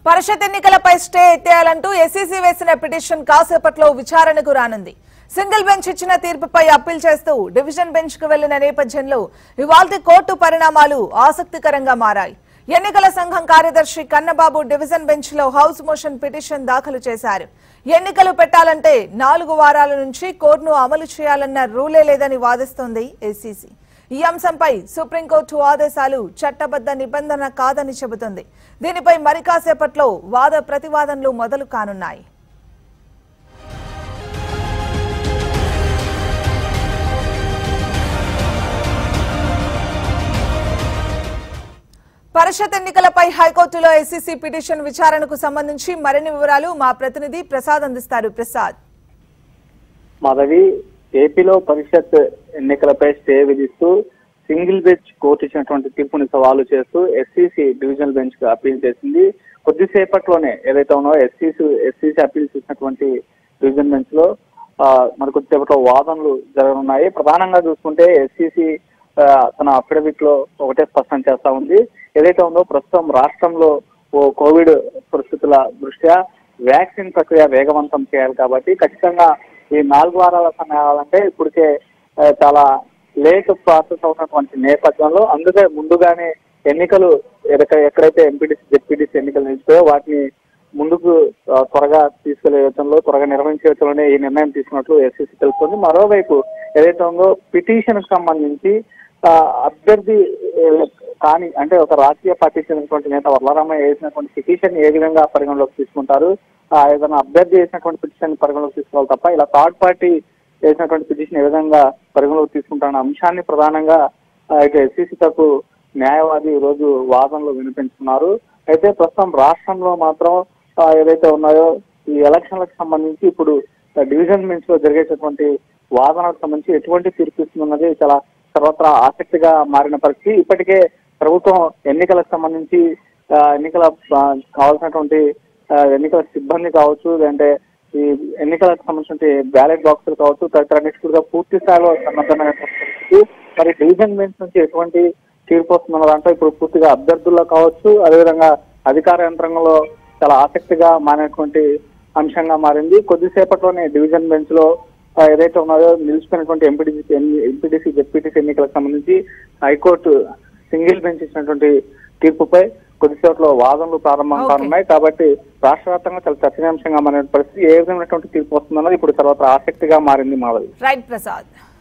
పరిషత్ ఎన్నికలపై స్టే ఎత్తేయాలంటూ ఎస్సీసీ వేసిన పిటిషన్ కాసేపట్లో విచారణకు రానుంది సింగిల్ బెంచ్ ఇచ్చిన తీర్పుపై అప్పీల్ చేస్తూ డివిజన్ బెంచ్ కు వెళ్లిన నేపథ్యంలో ఇవాల్టి కోర్టు పరిణామాలు ఆసక్తికరంగా మారాయి ఎన్నికల సంఘం కార్యదర్శి కన్నబాబు డివిజన్ బెంచ్ లో హౌస్ మోషన్ పిటిషన్ దాఖలు చేశారు ఎన్నికలు పెట్టాలంటే నాలుగు వారాల నుంచి కోర్టును అమలు చేయాలన్న రూలే లేదని వాదిస్తోంది ఎస్సీసీ ఈ అంశంపై సుప్రీంకోర్టు ఆదేశాలు చట్టబద్ధ నిబంధన కాదని చెబుతుంది దీనిపై మరి కాసేపట్లో వాద ప్రతివాదనలు మొదలు కానున్నాయి పరిషత్ ఎన్నికలపై హైకోర్టులో ఎస్సీసీ పిటిషన్ విచారణకు సంబంధించి మరిన్ని వివరాలు మా ప్రతినిధి ప్రసాద్ అందిస్తారు ప్రసాద్ మాధవి ఏపీలో పరిషత్ ఎన్నికలపై స్టే విధిస్తూ సింగిల్ బెంచ్ కోర్టు ఇచ్చినటువంటి తీర్పుని సవాలు చేస్తూ ఎస్సీసీ డివిజనల్ బెంచ్ కు అప్పీల్ చేసింది కొద్దిసేపట్లోనే ఏదైతే ఉన్నో ఎస్సీసీ ఎస్సీసీ అప్పీల్ చేసినటువంటి డివిజన్ బెంచ్ లో ఆ, మరి కొద్దిసేపట్లో వాదనలు జరగనున్నాయి ప్రధానంగా చూసుకుంటే ఎస్సీసీ తన అఫిడవిట్ లో ఒకటే స్పష్టం చేస్తా ఉంది ఏదైతే ఉందో ప్రస్తుతం రాష్ట్రంలో ఓ కోవిడ్ పరిస్థితుల దృష్ట్యా వ్యాక్సిన్ ప్రక్రియ వేగవంతం చేయాలి కాబట్టి ఖచ్చితంగా ఈ నాలుగు వారాల సమయాలంటే ఇప్పటికే ఆ, చాలా లేట్ ప్రాసెస్ అవుతున్నటువంటి నేపథ్యంలో అందుకే ముందుగానే ఎన్నికలు ఎక్కడ ఎక్కడైతే ఎంపీటీసీ జెడ్పీటీసీ ఎన్నికలు నిలిచిపోయో వాటిని ముందుకు ఆ, త్వరగా తీసుకెళ్లే యోచనలో త్వరగా నిర్వహించే యోచనలోనే ఈ నిర్ణయం తీసుకున్నట్లు ఎస్సీసీ తెలుస్తుంది మరోవైపు ఏదైతే ఉందో పిటిషన్ కు సంబంధించి ఆ, అభ్యర్థి ఏ, కానీ అంటే ఒక రాజకీయ పార్టీకి చెందినటువంటి నేత వరలరామయ్య వేసినటువంటి పిటిషన్ ఏ విధంగా పరిగణలోకి తీసుకుంటారు ఆ, ఏదైనా అభ్యర్థి వేసినటువంటి పిటిషన్ పరిగణలోకి తీసుకోవాలి తప్ప ఇలా థర్డ్ పార్టీ వేసినటువంటి పిటిషన్ ఏ విధంగా పరిగణలోకి తీసుకుంటారన్న అంశాన్ని ప్రధానంగా ఆ, ఇటు ఎస్సీసీ తరపు న్యాయవాది ఈ రోజు వాదనలు వినిపించుకున్నారు అయితే ప్రస్తుతం రాష్ట్రంలో మాత్రం ఆ, ఏదైతే ఉన్నాయో ఈ ఎలక్షన్లకు సంబంధించి ఇప్పుడు డివిజన్ బెంచ్ లో జరిగేటటువంటి వాదనకు సంబంధించి ఎటువంటి తీర్పు ఇస్తుందన్నది చాలా సర్వత్రా ఆసక్తిగా మారిన పరిస్థితి ఇప్పటికే ప్రభుత్వం ఎన్నికలకు సంబంధించి ఆ, ఎన్నికల ఆ, కావాల్సినటువంటి ఆ, ఎన్నికల సిబ్బంది కావచ్చు లేదంటే ఈ ఎన్నికలకు సంబంధించిన బ్యాలెట్ బాక్సులు కావచ్చు తదితరన్నిటి కూడా పూర్తి స్థాయిలో సన్నద్ధమైన పరిస్థితి మరి డివిజన్ బెంచ్ నుంచి ఎటువంటి తీర్పు వస్తుందన్న దాంట్లో ఇప్పుడు పూర్తిగా అభ్యర్థుల్లో కావచ్చు అదేవిధంగా అధికార యంత్రాంగంలో చాలా ఆసక్తిగా మారినటువంటి అంశంగా మారింది కొద్దిసేపట్లోనే డివిజన్ బెంచ్ లో ఆ, ఏదైతే ఉన్నాయో నిలిచిపోయినటువంటి ఎంపీటీసీ ఎంపీటీసీ జెడ్పీటీసీ ఎన్నికలకు సంబంధించి హైకోర్టు సింగిల్ బెంచ్ ఇచ్చినటువంటి తీర్పుపై కొద్దిసేపట్లో వాదనలు ప్రారంభం Okay. కానున్నాయి కాబట్టి రాష్ట్ర వ్యాప్తంగా చాలా చర్చనీయాంశంగా మారిన పరిస్థితి ఏ విధమైనటువంటి తీర్పు వస్తుందన్నది ఇప్పుడు తర్వాత ఆసక్తిగా మారింది మాధవి రైట్ ప్రసాద్